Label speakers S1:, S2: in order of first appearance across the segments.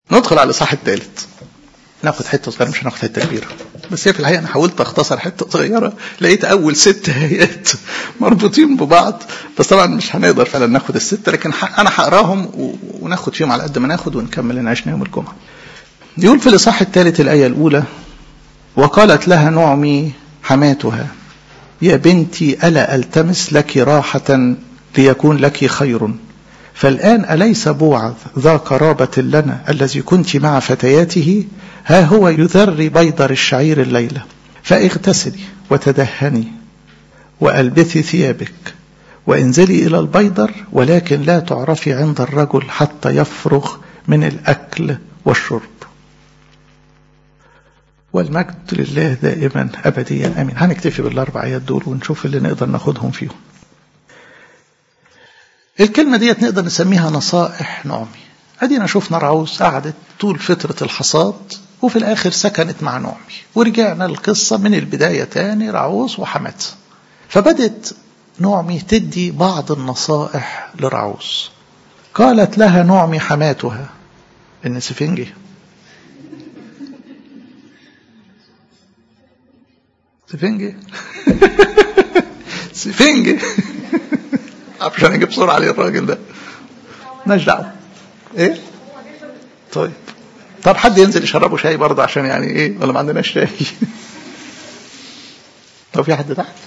S1: ندخل على الإصحاح الثالث ناخد حتة صغيرة مش هناخد حتة كبيرة بس هي في الحقيقة أنا حاولت أختصر حتة صغيرة لقيت أول ست آيات مربوطين ببعض بس طبعا مش هنقدر فعلا ناخد الستة لكن أنا هقراهم وناخد فيهم على قد ما ناخد ونكمل لنا عشنا يوم الجمعة. يقول في الإصحاح الثالث الآية الأولى وقالت لها نعمي حماتها يا بنتي ألا ألتمس لك راحة ليكون لك خير فالآن أليس بوعظ ذا قرابة لنا الذي كنت مع فتياته ها هو يذري بيضر الشعير الليلة فاغتسلي وتدهني وألبثي ثيابك وانزلي إلى البيضر ولكن لا تعرفي عند الرجل حتى يفرغ من الأكل والشرب والمجد لله دائما أبديا أمين هنكتفي بالأربع آيات دول ونشوف اللي نقدر ناخدهم فيهم الكلمة ديت نقدر نسميها نصائح نعمي أدينا شفنا رعوز قعدت طول فترة الحصاد وفي الآخر سكنت مع نعمي ورجعنا القصة من البداية تاني رعوز وحماتها فبدت نعمي تدي بعض النصائح لرعوز قالت لها نعمي حماتها النسفنجي سفنجي سفنجي عشان اجيب بسرعه عليه الراجل ده مالناش دعوه ايه طيب طب حد ينزل يشربه شاي برضه عشان يعني ايه ولا ما عندناش شاي طب في حد تحت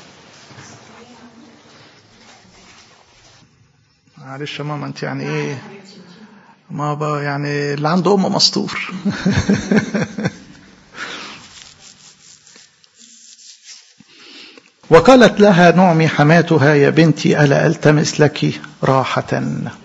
S1: معلش يا ماما انت يعني ايه ما يعني اللي عنده ام مستور وقالت لها نعمي حماتها يا بنتي ألا ألتمس لك راحة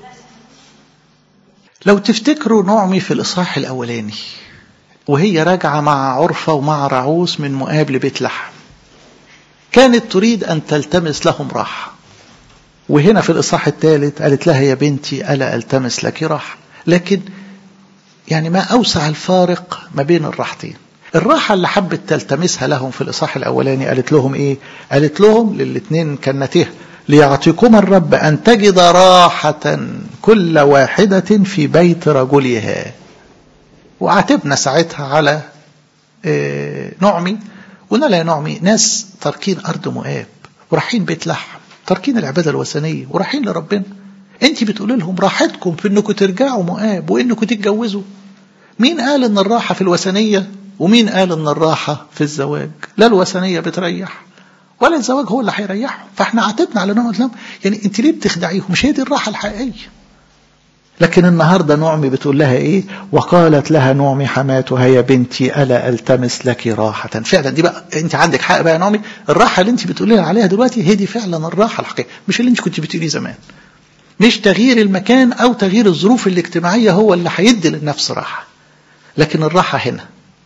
S1: لو تفتكروا نعمي في الإصحاح الأولاني وهي راجعة مع عرفة ومع رعوس من مؤاب لبيت لحم كانت تريد أن تلتمس لهم راحة وهنا في الإصحاح الثالث قالت لها يا بنتي ألا ألتمس لك راحة لكن يعني ما أوسع الفارق ما بين الراحتين الراحة اللي حبت تلتمسها لهم في الإصحاح الأولاني قالت لهم إيه قالت لهم للاثنين كنته ليعطيكم الرب أن تجد راحة كل واحدة في بيت رجلها وعاتبنا ساعتها على إيه نعمي قلنا لها يا نعمي ناس تاركين أرض مؤاب ورايحين بيت لحم تاركين العبادة الوثنية ورايحين لربنا انت بتقولي لهم راحتكم في انكم ترجعوا مؤاب وانكم تتجوزوا مين قال ان الراحة في الوثنية ومين قال ان الراحة في الزواج لا الوثنية بتريح ولا الزواج هو اللي هيريحهم فاحنا عاتبنا على نوع الاسلام يعني انت ليه بتخدعيهم مش هي دي الراحة الحقيقية لكن النهارده نعمي بتقول لها ايه وقالت لها نعمي حماتها يا بنتي الا التمس لك راحه فعلا دي بقى انت عندك حق بقى يا نعمي الراحه اللي انت بتقولي عليها دلوقتي هي دي فعلا الراحه الحقيقيه مش اللي انت كنت بتقوليه زمان مش تغيير المكان او تغيير الظروف الاجتماعيه هو اللي هيدي للنفس راحه لكن الراحه هنا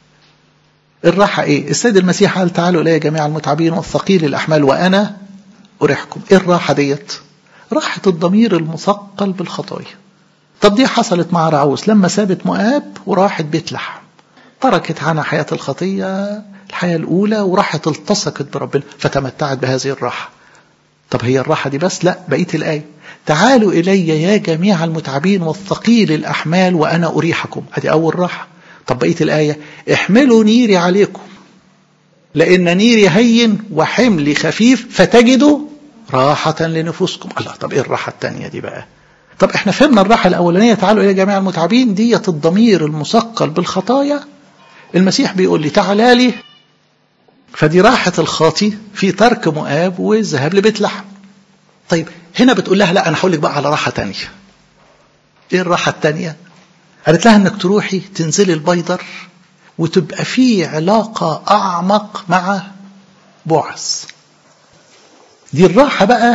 S1: الراحة إيه؟ السيد المسيح قال تعالوا إلي جميع المتعبين والثقيل الأحمال وأنا أريحكم إيه الراحة ديت؟ راحة الضمير المثقل بالخطايا طب دي حصلت مع رعوس لما سابت مؤاب وراحت بيت لحم تركت عنها حياة الخطية الحياة الأولى وراحت التصقت بربنا فتمتعت بهذه الراحة طب هي الراحة دي بس لا بقية الآية تعالوا إلي يا جميع المتعبين والثقيل الأحمال وأنا أريحكم أدي أول راحة طب بقية الآية احملوا نيري عليكم لأن نيري هين وحملي خفيف فتجدوا راحة لنفوسكم الله طب إيه الراحة التانية دي بقى طب احنا فهمنا الراحة الأولانية تعالوا إلى جميع المتعبين دية الضمير المثقل بالخطايا المسيح بيقول لي تعالى لي فدي راحة الخاطي في ترك مؤاب والذهاب لبيت لحم طيب هنا بتقول لها لا أنا هقول لك بقى على راحة تانية إيه الراحة التانية قالت لها انك تروحي تنزلي البيضر وتبقى في علاقة أعمق مع بعث دي الراحة بقى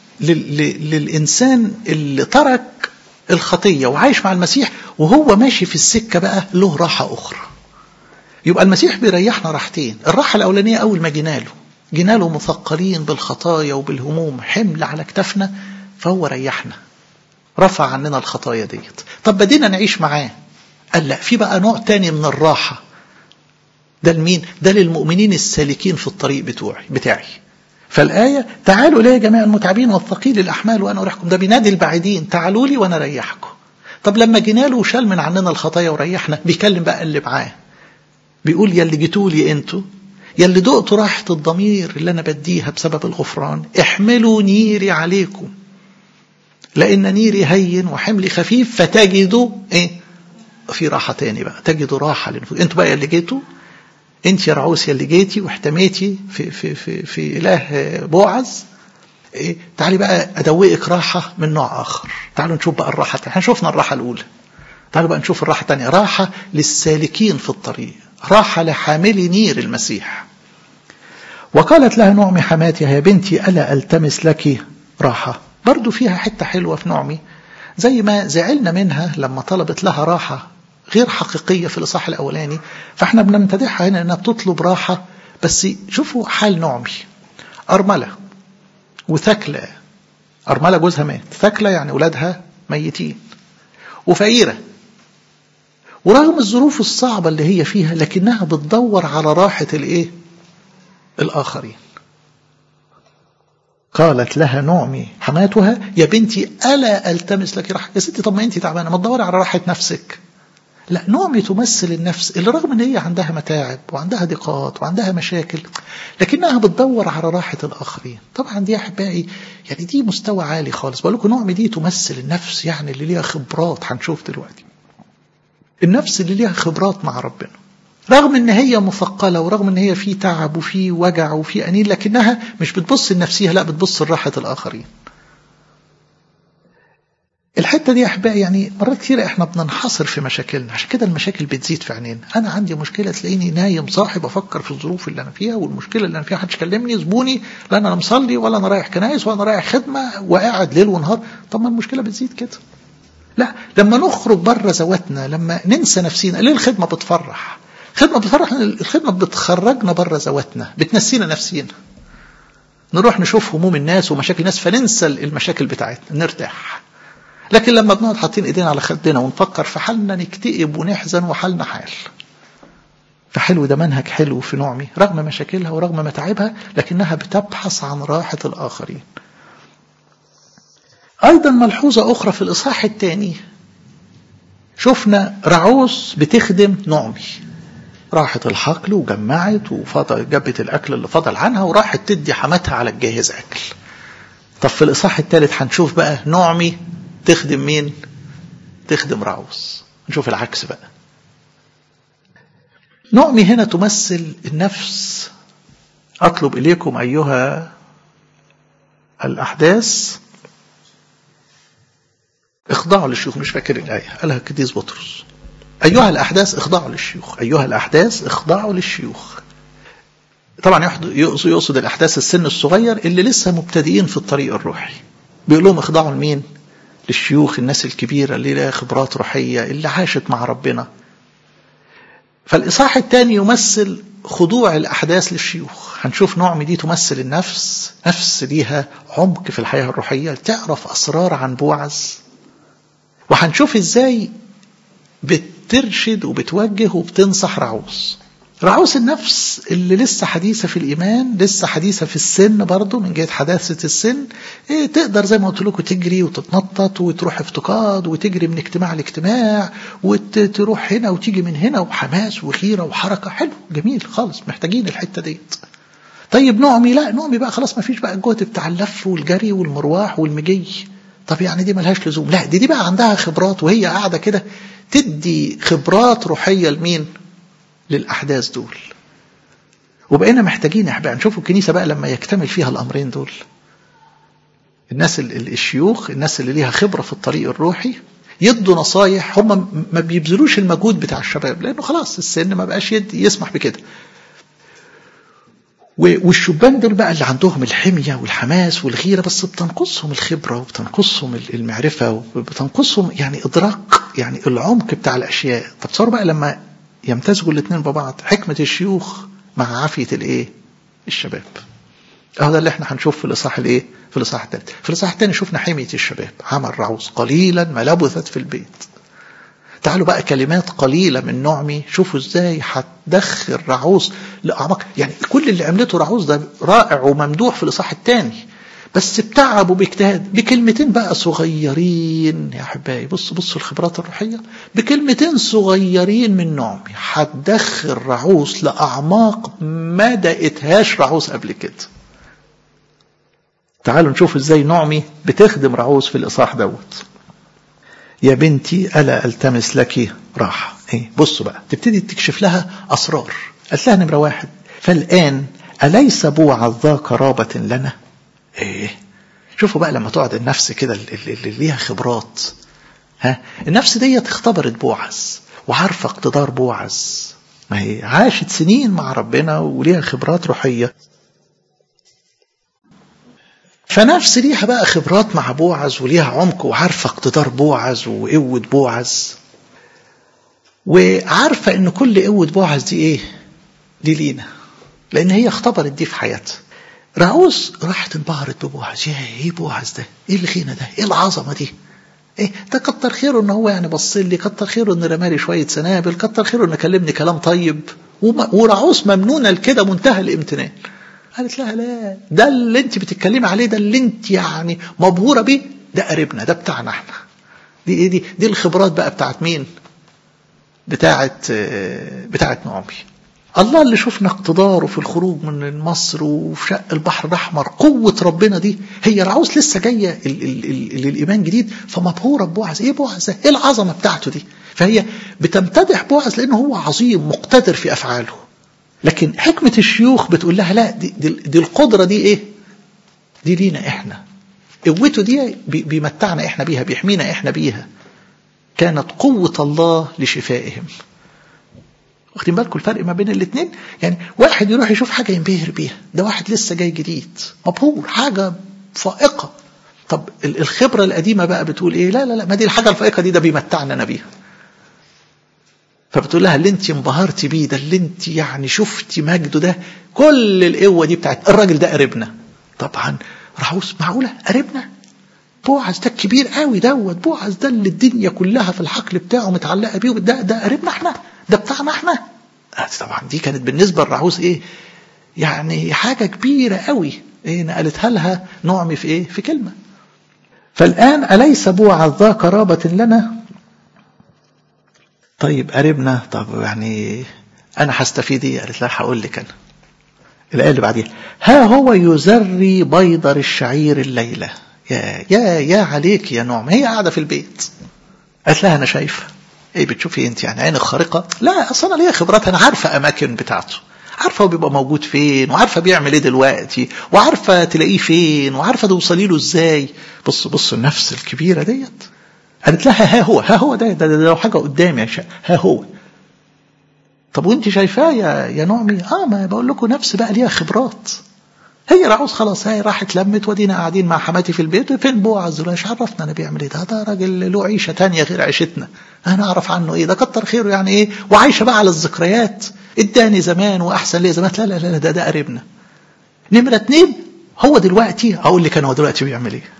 S1: للإنسان اللي ترك الخطية وعايش مع المسيح وهو ماشي في السكة بقى له راحة أخرى يبقى المسيح بيريحنا راحتين الراحة الأولانية أول ما جينا له جينا له مثقلين بالخطايا وبالهموم حمل على كتافنا فهو ريحنا رفع عننا الخطايا ديت طب بدينا نعيش معاه قال لا في بقى نوع تاني من الراحة ده لمين ده للمؤمنين السالكين في الطريق بتوعي بتاعي فالآية تعالوا لي يا جميع المتعبين والثقيل الأحمال وأنا أريحكم ده بينادي البعيدين تعالوا لي وأنا أريحكم طب لما جينا له وشال من عننا الخطايا وريحنا بيكلم بقى اللي معاه بيقول يا اللي جيتوا لي انتوا يا اللي دقتوا راحة الضمير اللي أنا بديها بسبب الغفران احملوا نيري عليكم لأن نيري هين وحملي خفيف فتجدوا إيه في راحة تاني بقى تجدوا راحة لنفوس انتوا بقى اللي جيتوا انت يا رعوس اللي جيتي واحتميتي في في في في اله بوعز إيه تعالي بقى ادوقك راحه من نوع اخر تعالوا نشوف بقى الراحه احنا شفنا الراحه الاولى تعالوا بقى نشوف الراحه الثانيه راحه للسالكين في الطريق راحه لحاملي نير المسيح وقالت لها نعمي حماتها يا بنتي الا التمس لك راحه برضو فيها حته حلوه في نعمي زي ما زعلنا منها لما طلبت لها راحه غير حقيقية في الإصحاح الأولاني فإحنا بنمتدحها هنا إنها بتطلب راحة بس شوفوا حال نعمي أرملة وثكلة أرملة جوزها مات ثكلة يعني أولادها ميتين وفقيرة ورغم الظروف الصعبة اللي هي فيها لكنها بتدور على راحة الإيه؟ الآخرين قالت لها نعمي حماتها يا بنتي ألا ألتمس لك راحة يا ستي طب ما أنت تعبانة ما تدوري على راحة نفسك لا نعمي تمثل النفس اللي رغم ان هي عندها متاعب وعندها ضيقات وعندها مشاكل لكنها بتدور على راحة الآخرين طبعا دي أحبائي يعني دي مستوى عالي خالص بقول لكم نعمي دي تمثل النفس يعني اللي ليها خبرات هنشوف دلوقتي النفس اللي ليها خبرات مع ربنا رغم ان هي مثقله ورغم ان هي في تعب وفي وجع وفي انين لكنها مش بتبص لنفسها لا بتبص لراحه الاخرين الحته دي يا احبائي يعني مرات كتير احنا بننحصر في مشاكلنا عشان كده المشاكل بتزيد في عينينا انا عندي مشكله تلاقيني نايم صاحي بفكر في الظروف اللي انا فيها والمشكله اللي انا فيها محدش كلمني زبوني لا انا مصلي ولا انا رايح كنايس ولا انا رايح خدمه وقاعد ليل ونهار طب ما المشكله بتزيد كده لا لما نخرج بره ذواتنا لما ننسى نفسينا ليه الخدمه بتفرح الخدمه بتفرح الخدمه بتخرجنا بره ذواتنا بتنسينا نفسينا نروح نشوف هموم الناس ومشاكل الناس فننسى المشاكل بتاعتنا نرتاح لكن لما بنقعد حاطين ايدينا على خدنا ونفكر في حالنا نكتئب ونحزن وحالنا حال فحلو ده منهج حلو في نعمي رغم مشاكلها ورغم متاعبها لكنها بتبحث عن راحة الآخرين أيضا ملحوظة أخرى في الإصحاح الثاني شفنا رعوس بتخدم نعمي راحت الحقل وجمعت وفضل جابت الأكل اللي فضل عنها وراحت تدي حماتها على الجاهز أكل طب في الإصحاح الثالث هنشوف بقى نعمي تخدم مين تخدم رعوس نشوف العكس بقى نعمي هنا تمثل النفس أطلب إليكم أيها الأحداث اخضعوا للشيوخ مش فاكر الآية قالها القديس بطرس أيها الأحداث اخضعوا للشيوخ أيها الأحداث اخضعوا للشيوخ طبعا يقصد الأحداث السن الصغير اللي لسه مبتدئين في الطريق الروحي بيقول لهم اخضعوا لمين للشيوخ الناس الكبيرة اللي لها خبرات روحية اللي عاشت مع ربنا فالإصحاح الثاني يمثل خضوع الأحداث للشيوخ هنشوف نوع دي تمثل النفس نفس ليها عمق في الحياة الروحية تعرف أسرار عن بوعز وهنشوف إزاي بترشد وبتوجه وبتنصح رعوس رعوس النفس اللي لسه حديثة في الإيمان لسه حديثة في السن برضه من جهة حداثة السن إيه تقدر زي ما قلت لكم تجري وتتنطط وتروح افتقاد وتجري من اجتماع لاجتماع وتروح هنا وتيجي من هنا وحماس وخيرة وحركة حلو جميل خالص محتاجين الحتة ديت طيب نعمي لا نعمي بقى خلاص ما فيش بقى الجهد بتاع اللف والجري والمرواح والمجي طب يعني دي ملهاش لزوم لا دي دي بقى عندها خبرات وهي قاعدة كده تدي خبرات روحية لمين للأحداث دول وبقينا محتاجين احنا نشوفوا الكنيسة بقى لما يكتمل فيها الأمرين دول الناس الشيوخ الناس اللي ليها خبرة في الطريق الروحي يدوا نصايح هم ما بيبذلوش المجهود بتاع الشباب لأنه خلاص السن ما بقاش يدي يسمح بكده والشبان دول بقى اللي عندهم الحمية والحماس والغيرة بس بتنقصهم الخبرة وبتنقصهم المعرفة وبتنقصهم يعني إدراك يعني العمق بتاع الأشياء فتصوروا بقى لما يمتزجوا الاثنين ببعض حكمة الشيوخ مع عافية الايه الشباب اهو ده اللي احنا هنشوف في الاصحاح الايه في الاصحاح الثالث في الاصحاح الثاني شفنا حمية الشباب عمل رعوز قليلا ما لبثت في البيت تعالوا بقى كلمات قليلة من نعمي شوفوا ازاي هتدخل رعوز لأعماق يعني كل اللي عملته رعوز ده رائع وممدوح في الإصحاح الثاني بس بتعب وباجتهاد بكلمتين بقى صغيرين يا احبائي بصوا بصوا الخبرات الروحيه بكلمتين صغيرين من نعمي هتدخل رعوس لاعماق ما دقتهاش رعوس قبل كده تعالوا نشوف ازاي نعمي بتخدم رعوس في الاصحاح دوت يا بنتي الا التمس لك راحه ايه بصوا بقى تبتدي تكشف لها اسرار قالت لها نمره واحد فالان اليس بوعظ ذا قرابه لنا ايه شوفوا بقى لما تقعد النفس كده اللي ليها خبرات ها النفس دي اختبرت بوعز وعارفه اقتدار بوعز ما هي عاشت سنين مع ربنا وليها خبرات روحيه فنفس ليها بقى خبرات مع بوعز وليها عمق وعارفه اقتدار بوعز وقوه بوعز وعارفه ان كل قوه بوعز دي ايه دي لينا لان هي اختبرت دي في حياتها رعوز راحت انبهرت ببوعز يا ايه بوعز ده ايه الغنى ده ايه العظمه دي ايه ده كتر خيره ان هو يعني بص لي كتر خيره ان رمالي شويه سنابل كتر خيره ان كلمني كلام طيب ورعوز ممنونه لكده منتهى الامتنان قالت لها لا ده اللي انت بتتكلمي عليه ده اللي انت يعني مبهوره بيه ده قريبنا ده بتاعنا احنا دي ايه دي دي الخبرات بقى بتاعت مين بتاعت بتاعت نعمي الله اللي شفنا اقتداره في الخروج من مصر وفي شق البحر الاحمر قوه ربنا دي هي رعوز لسه جايه للايمان جديد فمبهوره ببوعز ايه بوعز ده ايه العظمه بتاعته دي فهي بتمتدح بوعز لانه هو عظيم مقتدر في افعاله لكن حكمه الشيوخ بتقول لها لا دي, دي, دي القدره دي ايه دي لينا احنا قوته دي بيمتعنا احنا بيها بيحمينا احنا بيها كانت قوه الله لشفائهم واخدين بالكم الفرق ما بين الاثنين يعني واحد يروح يشوف حاجه ينبهر بيها ده واحد لسه جاي جديد مبهور حاجه فائقه طب الخبره القديمه بقى بتقول ايه لا لا لا ما دي الحاجه الفائقه دي ده بيمتعنا انا بيها فبتقول لها اللي انت انبهرتي بيه ده اللي انت يعني شفتي مجده ده كل القوه دي بتاعت الراجل ده قريبنا طبعا رعوس معقوله قريبنا بوعز ده الكبير قوي دوت بوعز ده اللي الدنيا كلها في الحقل بتاعه متعلقه بيه ده ده قريبنا احنا ده بتاعنا احنا طبعا دي كانت بالنسبه للرعوز ايه يعني حاجه كبيره قوي ايه نقلتها لها نعمي في ايه في كلمه فالان اليس بوعز ذا قرابه لنا طيب قريبنا طب يعني انا هستفيد ايه قالت لها هقول لك انا الايه اللي بعديها ها هو يزري بيضر الشعير الليله يا يا يا عليك يا نعم هي قاعده في البيت قالت لها انا شايفه ايه بتشوفي انت يعني عينك خارقه لا اصل انا ليا خبرات انا عارفه اماكن بتاعته عارفه هو بيبقى موجود فين وعارفه بيعمل ايه دلوقتي وعارفه تلاقيه فين وعارفه توصلي له ازاي بص بص النفس الكبيره ديت قالت لها ها هو ها هو ده ده, ده, ده حاجه قدامي يا شا. ها هو طب وانت شايفاه يا يا نعمي اه ما بقول لكم نفس بقى ليها خبرات هي رعوز خلاص هي راحت لمت ودينا قاعدين مع حماتي في البيت فين بوعز مش عرفنا انا بيعمل ايه ده ده راجل له عيشه تانية غير عيشتنا انا اعرف عنه ايه ده كتر خيره يعني ايه وعايشه بقى على الذكريات اداني زمان واحسن ليه زمان لا لا لا ده ده قريبنا نمره اتنين هو دلوقتي اقول لك انا هو دلوقتي بيعمل ايه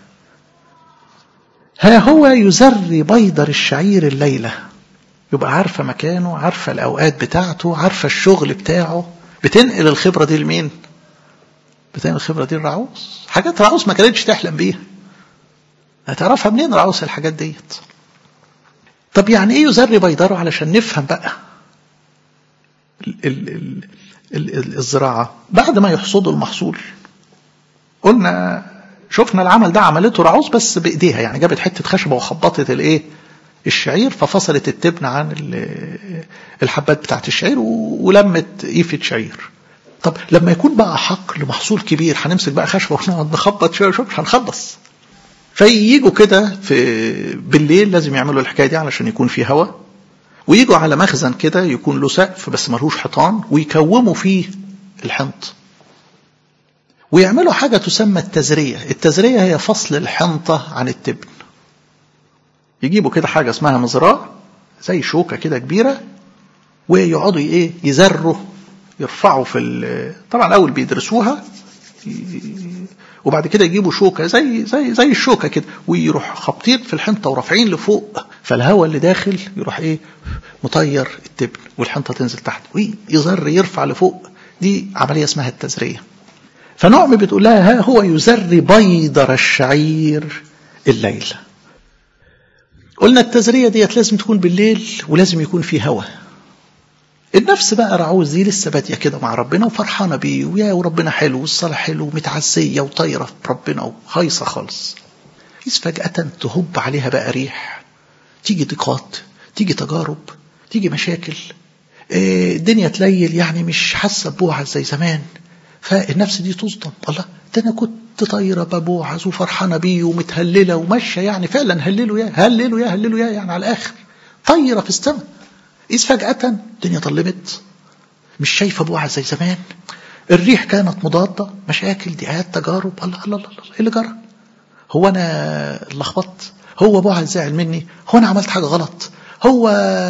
S1: ها هو يزري بيضر الشعير الليله يبقى عارفه مكانه عارفه الاوقات بتاعته عارفه الشغل بتاعه بتنقل الخبره دي لمين بتعمل الخبرة دي الرعوس حاجات رعوس ما كانتش تحلم بيها هتعرفها منين رعوس الحاجات ديت طب يعني ايه يزري بيضره علشان نفهم بقى ال ال ال ال ال الزراعة بعد ما يحصدوا المحصول قلنا شفنا العمل ده عملته رعوس بس بايديها يعني جابت حتة خشبة وخبطت الايه الشعير ففصلت التبن عن الحبات بتاعت الشعير ولمت ايفة شعير طب لما يكون بقى حقل محصول كبير هنمسك بقى خشبه ونقعد نخبط شويه شويه مش هنخلص فييجوا كده في بالليل لازم يعملوا الحكايه دي علشان يكون في هواء ويجوا على مخزن كده يكون له سقف بس ملهوش حيطان ويكوموا فيه الحنط ويعملوا حاجه تسمى التزريه التزريه هي فصل الحنطه عن التبن يجيبوا كده حاجه اسمها مزراه زي شوكه كده كبيره ويقعدوا ايه يزروا يرفعوا في طبعا الاول بيدرسوها وبعد كده يجيبوا شوكه زي زي زي الشوكه كده ويروح خابطين في الحنطه ورافعين لفوق فالهواء اللي داخل يروح ايه مطير التبن والحنطه تنزل تحت ويزر يرفع لفوق دي عمليه اسمها التزريه فنعم بتقول لها ها هو يزري بيضر الشعير الليلة قلنا التزرية ديت لازم تكون بالليل ولازم يكون في هواء النفس بقى رعوز دي لسه باديه كده مع ربنا وفرحانه بيه ويا وربنا حلو والصلاة حلو ومتعزيه وطايره بربنا وهايصه خالص إذ فجأة تهب عليها بقى ريح تيجي ضيقات تيجي تجارب تيجي مشاكل الدنيا تليل يعني مش حاسه ببوعز زي زمان فالنفس دي تصدم الله ده انا كنت طايره ببوعز وفرحانه بيه ومتهلله وماشيه يعني فعلا هللوا يا هللوا يا هللوا يا يعني على الاخر طايره في السماء إذ فجأة الدنيا ظلمت مش شايفة بوعة زي زمان الريح كانت مضادة مشاكل ضيقات تجارب الله الله الله ايه اللي جرى؟ هو أنا لخبطت؟ هو بوعة زعل مني؟ هو أنا عملت حاجة غلط؟ هو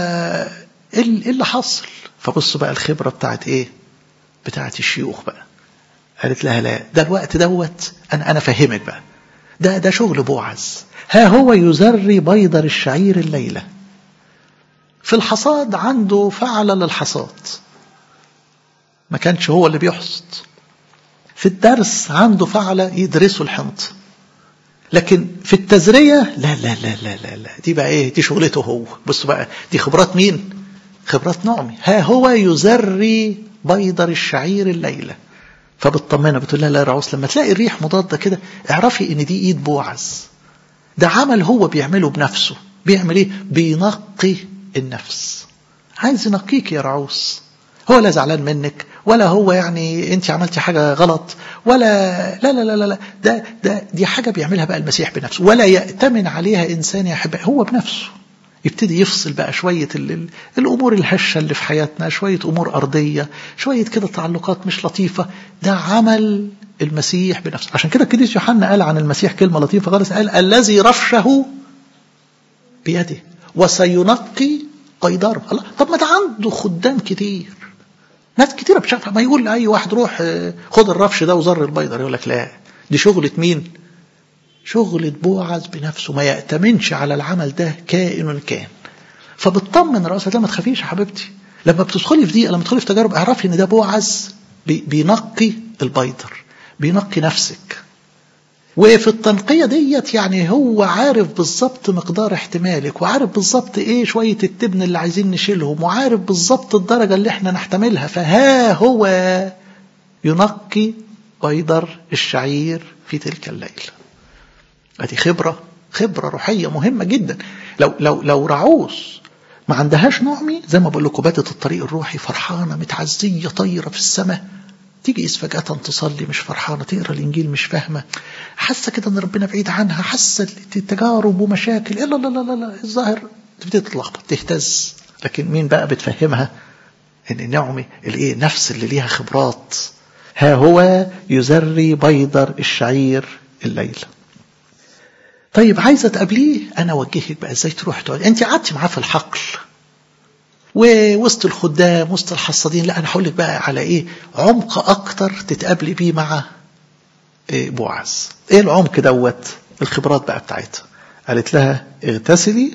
S1: ايه اللي حصل؟ فبص بقى الخبرة بتاعت إيه؟ بتاعت الشيوخ بقى قالت لها لا ده الوقت دوت أنا أنا فهمك بقى ده ده شغل بوعز ها هو يزري بيضر الشعير الليله في الحصاد عنده فعل للحصاد ما كانش هو اللي بيحصد في الدرس عنده فعل يدرسوا الحنط لكن في التزرية لا لا لا لا لا, لا. دي بقى ايه دي شغلته هو بصوا بقى دي خبرات مين خبرات نعمي ها هو يزري بيضر الشعير الليلة فبتطمنها بتقول لها لا يا رعوس لما تلاقي الريح مضادة كده اعرفي ان دي ايد بوعز ده عمل هو بيعمله بنفسه بيعمل ايه بينقي النفس عايز ينقيك يا رعوس هو لا زعلان منك ولا هو يعني انت عملتي حاجه غلط ولا لا لا لا لا ده ده دي حاجه بيعملها بقى المسيح بنفسه ولا يأتمن عليها انسان يا احبائي هو بنفسه يبتدي يفصل بقى شويه ال ال الامور الهشه اللي في حياتنا شويه امور ارضيه شويه كده تعلقات مش لطيفه ده عمل المسيح بنفسه عشان كده القديس يوحنا قال عن المسيح كلمه لطيفه خالص قال الذي رفشه بيده وسينقي قيداره الله طب ما ده عنده خدام كتير ناس كتيرة بشكل ما يقول لأي واحد روح خد الرفش ده وزر البيضر يقول لك لا دي شغلة مين شغلة بوعز بنفسه ما يأتمنش على العمل ده كائن كان فبتطمن رأسك لا ما تخافيش يا حبيبتي لما بتدخلي في ضيقة لما تدخلي في تجارب اعرفي ان ده بوعز بينقي البيضر بينقي نفسك وفي التنقية ديت يعني هو عارف بالظبط مقدار احتمالك وعارف بالظبط ايه شوية التبن اللي عايزين نشيلهم وعارف بالظبط الدرجة اللي احنا نحتملها فها هو ينقي بيضر الشعير في تلك الليلة ادي خبرة خبرة روحية مهمة جدا لو لو لو رعوس ما عندهاش نعمي زي ما بقول لكم باتت الطريق الروحي فرحانة متعزية طايرة في السماء تيجي فجأة تصلي مش فرحانة تقرا الإنجيل مش فاهمة حاسة كده إن ربنا بعيد عنها حاسة تجارب ومشاكل لا لا لا لا لا الظاهر تبتدي تتلخبط تهتز لكن مين بقى بتفهمها إن النعمة الإيه نفس اللي ليها خبرات ها هو يزري بيضر الشعير الليلة طيب عايزة تقابليه أنا أوجهك بقى إزاي تروح تقعد أنت قعدتي معاه في الحقل ووسط الخدام وسط الحصادين لا انا هقول لك بقى على ايه عمق اكتر تتقابلي بيه مع إيه بوعز ايه العمق دوت الخبرات بقى بتاعتها قالت لها اغتسلي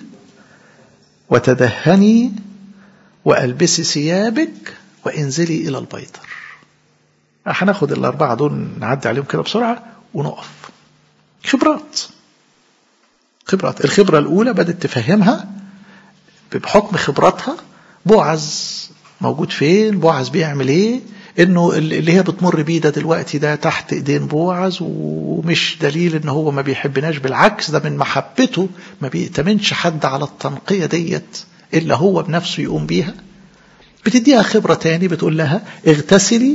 S1: وتدهني والبسي ثيابك وانزلي الى البيضر هناخد الاربعه دول نعدي عليهم كده بسرعه ونقف خبرات خبرات الخبره الاولى بدات تفهمها بحكم خبراتها بوعز موجود فين بوعز بيعمل ايه انه اللي هي بتمر بيه ده دلوقتي ده تحت ايدين بوعز ومش دليل ان هو ما بيحبناش بالعكس ده من محبته ما بيأتمنش حد على التنقية ديت الا هو بنفسه يقوم بيها بتديها خبرة تاني بتقول لها اغتسلي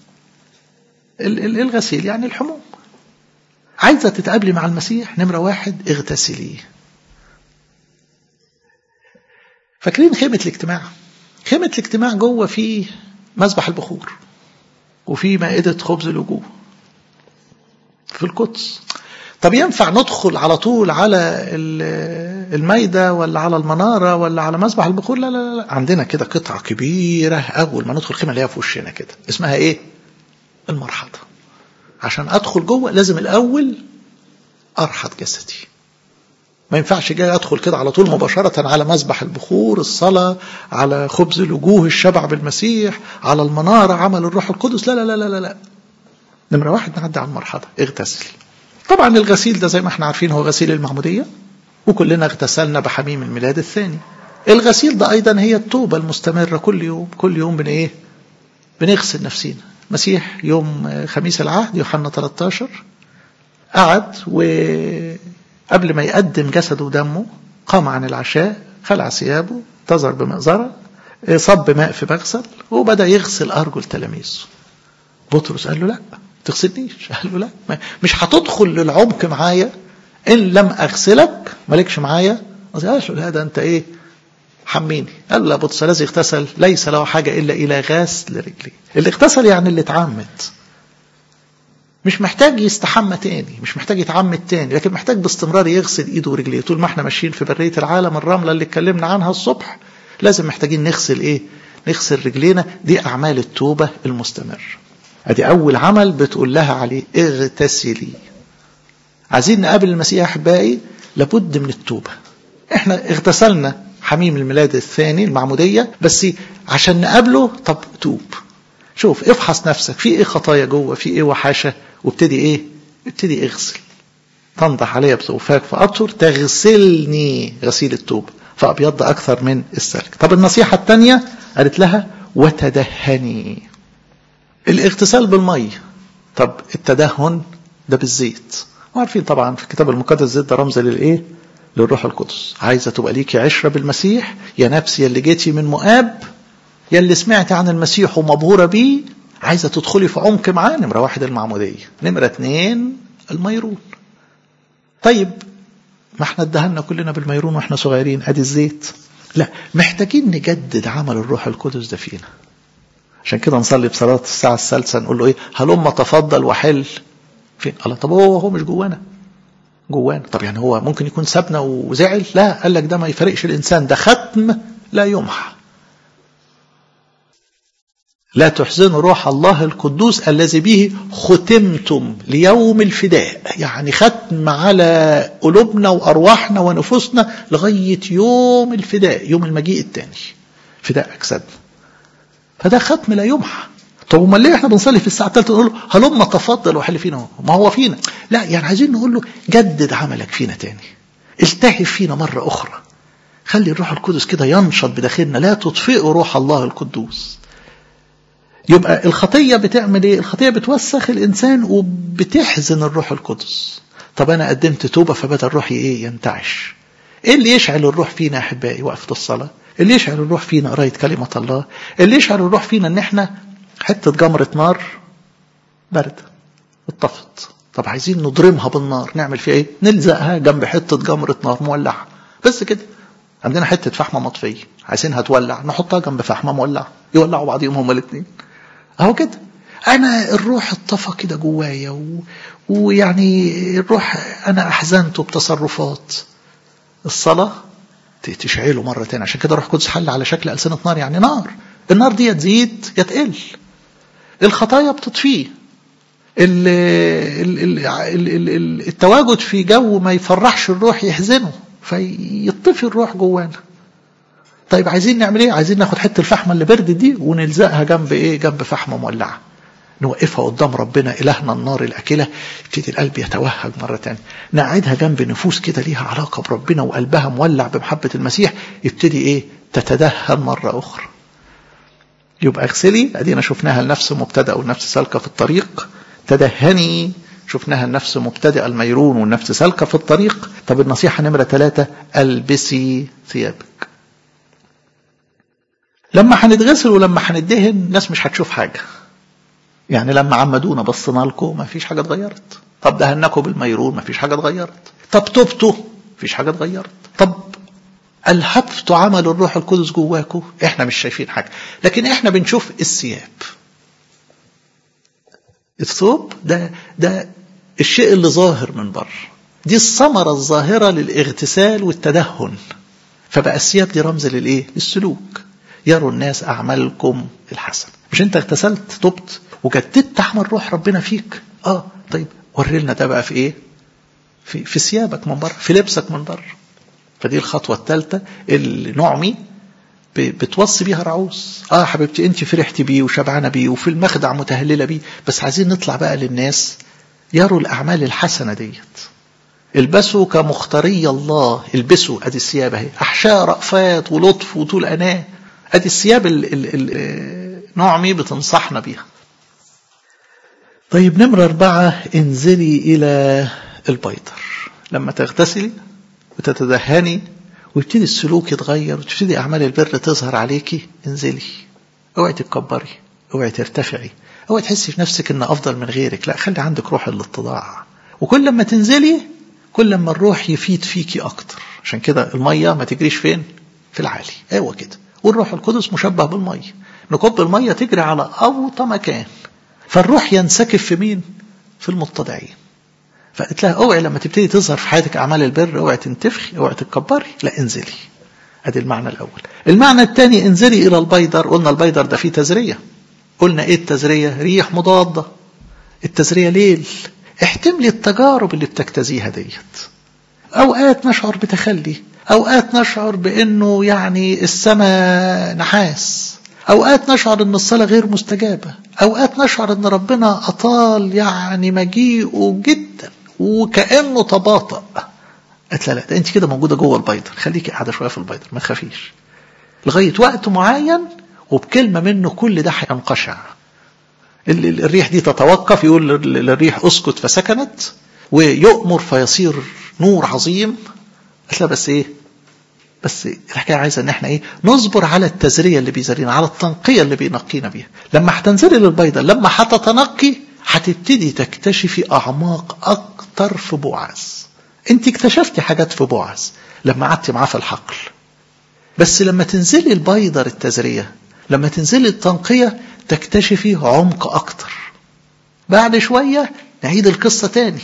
S1: الغسيل يعني الحموم عايزة تتقابلي مع المسيح نمرة واحد اغتسلي فاكرين خيمة الاجتماع خيمة الاجتماع جوه في مسبح البخور وفي مائدة خبز الوجوه في القدس طب ينفع ندخل على طول على المايدة ولا على المنارة ولا على مسبح البخور لا لا لا عندنا كده قطعة كبيرة أول ما ندخل خيمة اللي هي في وشنا كده اسمها إيه المرحضة عشان أدخل جوه لازم الأول أرحض جسدي ما ينفعش جاي ادخل كده على طول مباشرة على مسبح البخور الصلاة على خبز الوجوه الشبع بالمسيح على المنارة عمل الروح القدس لا لا لا لا لا نمرة واحد نعدي على المرحلة اغتسل طبعا الغسيل ده زي ما احنا عارفين هو غسيل المعمودية وكلنا اغتسلنا بحميم الميلاد الثاني الغسيل ده أيضا هي التوبة المستمرة كل يوم كل يوم بن إيه بنغسل نفسينا مسيح يوم خميس العهد يوحنا 13 قعد وقبل ما يقدم جسده ودمه قام عن العشاء خلع ثيابه انتظر بمئزرة صب ماء في مغسل وبدأ يغسل أرجل تلاميذه بطرس قال له لا تغسلنيش قال له لا مش هتدخل للعمق معايا إن لم أغسلك مالكش معايا قال له لا ده أنت إيه حميني قال له بطرس الذي اغتسل ليس له حاجة إلا إلى غسل رجلي اللي اغتسل يعني اللي اتعمد مش محتاج يستحمى تاني مش محتاج يتعمد تاني لكن محتاج باستمرار يغسل ايده ورجليه طول ما احنا ماشيين في برية العالم الرملة اللي اتكلمنا عنها الصبح لازم محتاجين نغسل ايه نغسل رجلينا دي اعمال التوبة المستمر ادي اول عمل بتقول لها عليه اغتسلي عايزين نقابل المسيح احبائي لابد من التوبة احنا اغتسلنا حميم الميلاد الثاني المعمودية بس عشان نقابله طب توب شوف افحص نفسك في ايه خطايا جوه في ايه وحاشة وابتدي ايه ابتدي اغسل تنضح عليا بثوفاك فأطهر تغسلني غسيل التوب فأبيض أكثر من السلك طب النصيحة الثانية قالت لها وتدهني الاغتسال بالمية طب التدهن ده بالزيت وعارفين طبعا في الكتاب المقدس الزيت ده رمز للايه للروح القدس عايزة تبقى ليكي عشرة بالمسيح يا نفسي اللي جيتي من مؤاب يا اللي سمعت عن المسيح ومبهورة بيه عايزة تدخلي في عمق معاه نمرة واحد المعمودية نمرة اتنين الميرون طيب ما احنا ادهنا كلنا بالميرون واحنا صغيرين ادي الزيت لا محتاجين نجدد عمل الروح القدس ده فينا عشان كده نصلي بصلاة الساعة الثالثة نقول له ايه هلما تفضل وحل فين الله طب هو هو مش جوانا جوانا طب يعني هو ممكن يكون سابنا وزعل لا قال لك ده ما يفرقش الانسان ده ختم لا يمحى لا تحزنوا روح الله القدوس الذي به ختمتم ليوم الفداء يعني ختم على قلوبنا وأرواحنا ونفوسنا لغاية يوم الفداء يوم المجيء الثاني فداء أجسادنا فده ختم لا يمحى طب امال ليه احنا بنصلي في الساعه الثالثه نقول له هلما تفضل وحل فينا ما هو فينا لا يعني عايزين نقول له جدد عملك فينا تاني التهب فينا مره اخرى خلي الروح القدس كده ينشط بداخلنا لا تطفئوا روح الله القدوس يبقى الخطية بتعمل ايه الخطية بتوسخ الإنسان وبتحزن الروح القدس طب أنا قدمت توبة فبدأ الروح ايه ينتعش ايه اللي يشعل الروح فينا يا أحبائي وقفة الصلاة اللي يشعل الروح فينا قراية كلمة الله اللي يشعل الروح فينا ان احنا حتة جمرة نار باردة اتطفت طب عايزين نضرمها بالنار نعمل فيها ايه نلزقها جنب حتة جمرة نار مولعة بس كده عندنا حتة فحمة مطفية عايزينها تولع نحطها جنب فحمة مولعة يولعوا بعضهم هما الاثنين اهو كده انا الروح اتطفى كده جوايا و... ويعني الروح انا احزنته بتصرفات الصلاه تشعله مره تانية عشان كده روح قدس حل على شكل السنه نار يعني نار النار دي تزيد يا تقل الخطايا بتطفيه التواجد في جو ما يفرحش الروح يحزنه فيطفي الروح جوانا طيب عايزين نعمل ايه عايزين ناخد حته الفحمه اللي بردت دي ونلزقها جنب ايه جنب فحمه مولعه نوقفها قدام ربنا إلهنا النار الأكلة يبتدي القلب يتوهج مرة تانية نقعدها جنب نفوس كده ليها علاقة بربنا وقلبها مولع بمحبة المسيح يبتدي إيه تتدهن مرة أخرى يبقى اغسلي ادينا شفناها النفس مبتدأ والنفس سالكة في الطريق تدهني شفناها النفس مبتدئة الميرون والنفس سالكة في الطريق طب النصيحة نمرة ثلاثة البسي ثيابك لما هنتغسل ولما هندهن الناس مش هتشوف حاجة يعني لما عمدونا بصينا لكم ما فيش حاجة اتغيرت طب دهنكم بالميرون ما فيش حاجة اتغيرت طب تبتوا ما فيش حاجة اتغيرت طب ألهبتوا عمل الروح القدس جواكم احنا مش شايفين حاجة لكن احنا بنشوف الثياب الثوب ده ده الشيء اللي ظاهر من بره دي الثمرة الظاهرة للاغتسال والتدهن فبقى الثياب دي رمز للايه للسلوك يروا الناس أعمالكم الحسنة مش انت اغتسلت تبت وجددت عمل روح ربنا فيك اه طيب وري لنا ده بقى في ايه في في ثيابك من بره في لبسك من بره فدي الخطوه الثالثه اللي نعمي بتوصي بيها رعوز اه حبيبتي انت فرحتي بيه وشبعانه بيه وفي المخدع متهلله بيه بس عايزين نطلع بقى للناس يروا الاعمال الحسنه ديت البسوا كمختاري الله البسوا ادي الثياب اهي احشاء رأفات ولطف وطول اناه ادي الثياب نعمي بتنصحنا بيها طيب نمرة أربعة انزلي إلى البيضر لما تغتسلي وتتدهني ويبتدي السلوك يتغير وتبتدي أعمال البر تظهر عليكي انزلي اوعي تتكبري اوعي ترتفعي اوعي تحسي في نفسك ان افضل من غيرك لا خلي عندك روح الاتضاع وكل لما تنزلي كل لما الروح يفيد فيكي اكتر عشان كده الميه ما تجريش فين في العالي ايوه كده والروح القدس مشبه بالميه نكب الميه تجري على اوطى مكان فالروح ينسكب في مين في المتضعين فقلت لها اوعي لما تبتدي تظهر في حياتك اعمال البر اوعي تنتفخي اوعي تتكبري لا انزلي ادي المعنى الاول المعنى الثاني انزلي الى البيدر قلنا البيدر ده فيه تزريه قلنا ايه التزريه ريح مضاده التزريه ليل احتملي التجارب اللي بتجتزيها ديت اوقات نشعر بتخلي اوقات نشعر بانه يعني السماء نحاس اوقات نشعر ان الصلاه غير مستجابه اوقات نشعر ان ربنا اطال يعني مجيئه جدا وكانه تباطأ قالت لا لا ده انت كده موجوده جوه البيضر خليكي قاعده شويه في البيضر ما تخافيش لغايه وقت معين وبكلمه منه كل ده هينقشع الريح دي تتوقف يقول للريح اسكت فسكنت ويؤمر فيصير نور عظيم قالت لا بس ايه بس الحكايه عايزه ان احنا ايه نصبر على التزريه اللي بيزرينا على التنقيه اللي بينقينا بيها لما هتنزلي للبيضه لما هتتنقي هتبتدي تكتشفي اعماق اكتر في بوعز انت اكتشفتي حاجات في بوعز لما قعدتي معاه في الحقل بس لما تنزلي البيضر التزريه لما تنزلي التنقيه تكتشفي عمق اكتر بعد شويه نعيد القصه تاني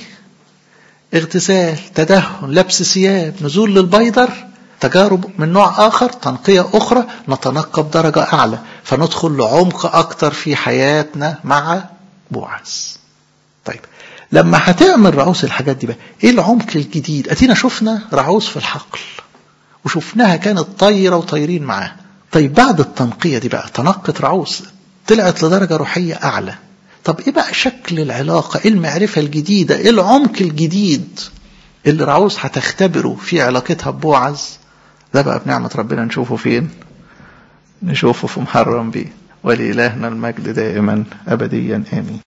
S1: اغتسال تدهن لبس ثياب نزول للبيضر تجارب من نوع آخر تنقية أخرى نتنقى بدرجة أعلى فندخل لعمق أكتر في حياتنا مع بوعز طيب لما هتعمل رعوس الحاجات دي بقى ايه العمق الجديد ادينا شفنا رعوس في الحقل وشفناها كانت طايرة وطايرين معاها طيب بعد التنقية دي بقى تنقت رعوس طلعت لدرجة روحية أعلى طب ايه بقى شكل العلاقة ايه المعرفة الجديدة ايه العمق الجديد اللي رعوس هتختبره في علاقتها ببوعز ده بقى بنعمة ربنا نشوفه فين نشوفه في محرم بيه ولإلهنا المجد دائما أبديا آمين